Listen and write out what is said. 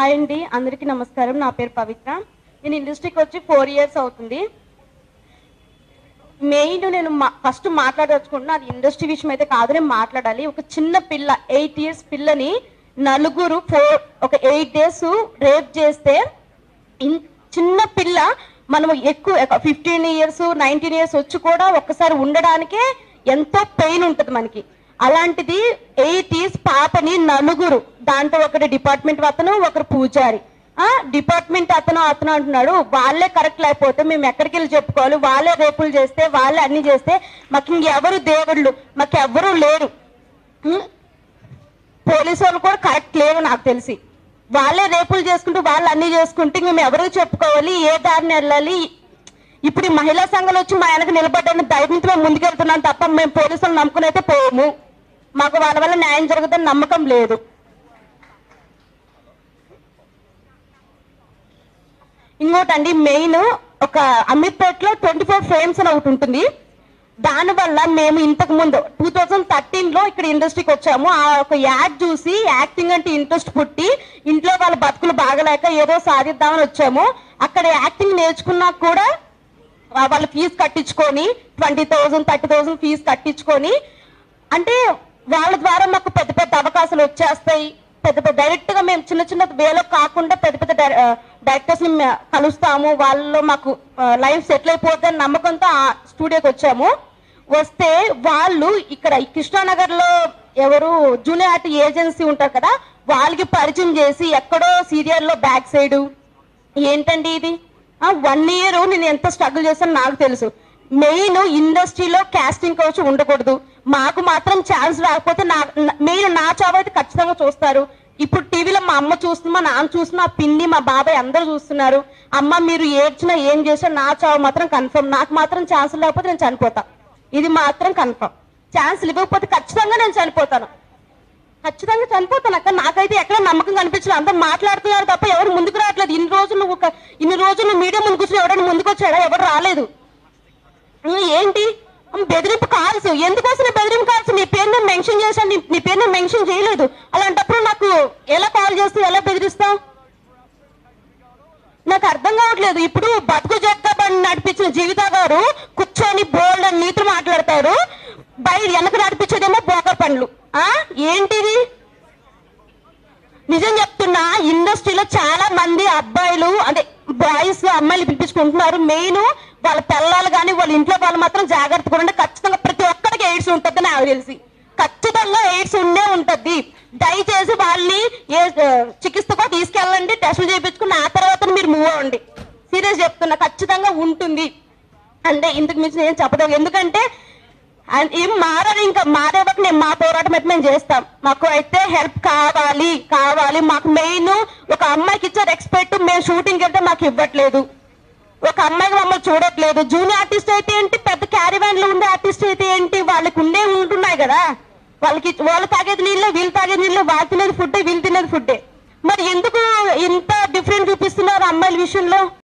Hi అండి అందరికీ నమస్కారం నా పేరు పవిత్ర నేను ఇండస్ట్రీకి వచ్చి ఫోర్ ఇయర్స్ అవుతుంది మెయిన్ నేను ఫస్ట్ మాట్లాడదలుచుకుంటున్నా అది ఇండస్ట్రీ విషయం అయితే కాదు నేను మాట్లాడాలి ఒక చిన్న పిల్ల ఎయిట్ ఇయర్స్ పిల్లని నలుగురు ఫోర్ ఒక ఎయిట్ డేస్ రేప్ చేస్తే ఇన్- చిన్న పిల్ల మనం ఎక్కువ ఫిఫ్టీన్ ఇయర్స్ నైన్టీన్ ఇయర్స్ వచ్చి కూడా ఒక్కసారి ఉండడానికే ఎంతో పెయిన్ ఉంటుంది మనకి అలాంటిది ఎయిట్ ఇయర్స్ పాపని నలుగురు దాంట్లో ఒకటి డిపార్ట్మెంట్ అతను ఒకరు పూజారి ఆ డిపార్ట్మెంట్ అతను అతను అంటున్నాడు వాళ్ళే కరెక్ట్ లేకపోతే మేము ఎక్కడికి వెళ్ళి చెప్పుకోవాలి వాళ్ళే రేపులు చేస్తే వాళ్ళే అన్ని చేస్తే మాకు ఇంకెవరు దేవుళ్ళు మాకు ఎవరు లేరు ఉం? పోలీసు వాళ్ళు కూడా కరెక్ట్ లేరు నాకు తెలిసి వాళ్ళే రేపులు చేసుకుంటూ వాళ్ళు అన్ని చేసుకుంటూ ఇంక మేము ఎవరికి చెప్పుకోవాలి ఏ దారిని వెళ్ళాలి ఇప్పుడు ఈ మహిళా సంఘాలు వచ్చి మా వెనక నిలబడ్డాన్ని ధైర్యంతో మేము ముందుకెళ్తున్నాం తప్ప మేము పోలీసులు నమ్ముకుని అయితే పోము మాకు వాళ్ళ వల్ల న్యాయం జరుగుతుందని నమ్మకం లేదు ఇంకోటండి మెయిన్ ఒక అమీర్పేటలో ట్వంటీ ఫోర్ ఫ్రేమ్స్ అని ఒకటి ఉంటుంది దానివల్ల మేము ఇంతకు ముందు టూ థౌజండ్ థర్టీన్ లో ఇక్కడ ఇండస్ట్రీకి వచ్చాము ఆ ఒక యాడ్ చూసి యాక్టింగ్ అంటే ఇంట్రెస్ట్ పుట్టి ఇంట్లో వాళ్ళ బతుకులు బాగలేక ఏదో సాధిద్దామని వచ్చాము అక్కడ యాక్టింగ్ నేర్చుకున్నా కూడా ఆ వాళ్ళ ఫీజు కట్టించుకొని twenty thousand thirty thousand fee కట్టించుకొని అంటే వాళ్ళ ద్వారా మాకు పెద్ద పెద్ద అవకాశాలు వచ్చేస్తాయి పెద్ద పెద్ద డైరెక్ట్ గా మేము చిన్న చిన్న వేలో కాకుండా పెద్ద పెద్ద డైరెక్టర్స్ ని మే- కలుస్తాము వాళ్ళలో మాకు లైఫ్ సెటిల్ అయిపోతుందని నమ్మకంతో ఆ స్టూడియోకి వచ్చాము వస్తే వాళ్ళు ఇక్కడ ఈ కృష్ణానగర్ లో ఎవరు జూనియర్ ఆర్ట్ ఏజెన్సీ ఉంటారు కదా వాళ్ళకి పరిచయం చేసి ఎక్కడో సీరియల్లో బ్యాక్ సైడ్ ఏంటండి ఇది వన్ ఇయర్ నేను ఎంత స్ట్రగుల్ చేస్తానో నాకు తెలుసు మెయిన్ ఇండస్ట్రీలో కాస్టింగ్ కోచ్ ఉండకూడదు మాకు మాత్రం ఛాన్స్ రాకపోతే నా మెయిన్ నా చావు అయితే ఖచ్చితంగా చూస్తారు ఇప్పుడు టీవీలో మా అమ్మ చూస్తుంది మా నాన్న చూస్తున్న మా పిన్ని మా బాబాయ్ అందరూ చూస్తున్నారు అమ్మ మీరు ఏడ్చినా ఏం చేసినా నా చావు మాత్రం కన్ఫర్మ్ నాకు మాత్రం ఛాన్స్ లేకపోతే నేను చనిపోతా ఇది మాత్రం కన్ఫర్మ్ ఛాన్స్ ఇవ్వకపోతే ఖచ్చితంగా నేను చనిపోతాను ఖచ్చితంగా చనిపోతాను అక్క నాకైతే ఎక్కడ నమ్మకం కనిపించలేదు అందరూ మాట్లాడుతున్నారు తప్ప ఎవరు ముందుకు రావట్లేదు ఇన్ని రోజులు నువ్వు ఒక ఇన్ని రోజులు మీడియా ముందుకు వచ్చి ఎవరైనా ముందుకు వచ్చాడా ఎవరు రాలేదు ఉం, ఏంటి ఉం, బెదిరింపు కాల్స్ ఎందుకోసం బెదిరింపు కాల్స్ నీ పేరు నేను మెన్షన్ చేశాను నీ- నీ పేరు నేను మెన్షన్ చేయలేదు అలాంటప్పుడు నాకు ఎలా కాల్ చేస్తావు ఎలా బెదిరిస్తావు నాకు అర్థం కావట్లేదు ఇప్పుడు బతుకు జక్క బండి నడిపించిన జీవిత గారు కూర్చొని బోల్డ్ అని నీతులు మాట్లాడతారు బయట వెనక నడిపించేదేమో బోకర్ పనులు ఆ ఏంటిది నిజం చెప్తున్నా ఇండస్ట్రీలో చాలా మంది అబ్బాయిలు అంటే బాయ్స్ అమ్మాయిలు పిలిపించుకుంటున్నారు మెయిన్ వాళ్ళ పిల్లలు కానీ వాళ్ళ ఇంట్లో వాళ్ళు మాత్రం జాగ్రత్తగా ఉంటే ఖచ్చితంగా ప్రతి ఒక్కరికి ఎయిడ్స్ ఉంటుంది నాకు తెలిసి ఖచ్చితంగా ఎయిడ్స్ ఉండే ఉంటది దయచేసి వాళ్ళని ఏ ఆ, చికిత్సకో తీసుకెళ్ళండి టెస్టులు చేయించుకుని ఆ తర్వాత మీరు మూవ్ అవ్వండి సీరియస్ చెప్తున్నా ఖచ్చితంగా ఉంటుంది అంటే ఇంతకు మించి నేను చెప్పడం ఎందుకంటే అండ్ ఏం మారని ఇంకా మారే వరకు నేను మా పోరాటం అయితే మేము చేస్తాం మాకు అయితే హెల్ప్ కావాలి కావాలి మాకు మెయిన్ ఒక అమ్మాయికి ఇచ్చే రెస్పెక్ట్ మేము షూటింగ్ వెళ్తే మాకు ఇవ్వట్లేదు ఒక అమ్మాయికి మమ్మల్ని చూడట్లేదు జూనియర్ ఆర్టిస్ట్ అయితే ఏంటి పెద్ద క్యారీవాన్ లో ఉండే ఆర్టిస్ట్ అయితే ఏంటి వాళ్ళకి ఉండే ఉంటున్నాయి కదా వాళ్ళకి వాళ్ళు తాగేది నీళ్ళు వీళ్ళు తాగేది నీళ్ళు వాళ్ళు తినేది ఫుడ్ వీళ్ళు తినేది ఫుడ్ మరి ఎందుకు ఇంత డిఫరెంట్ చూపిస్తున్నారు అమ్మాయిల విషయంలో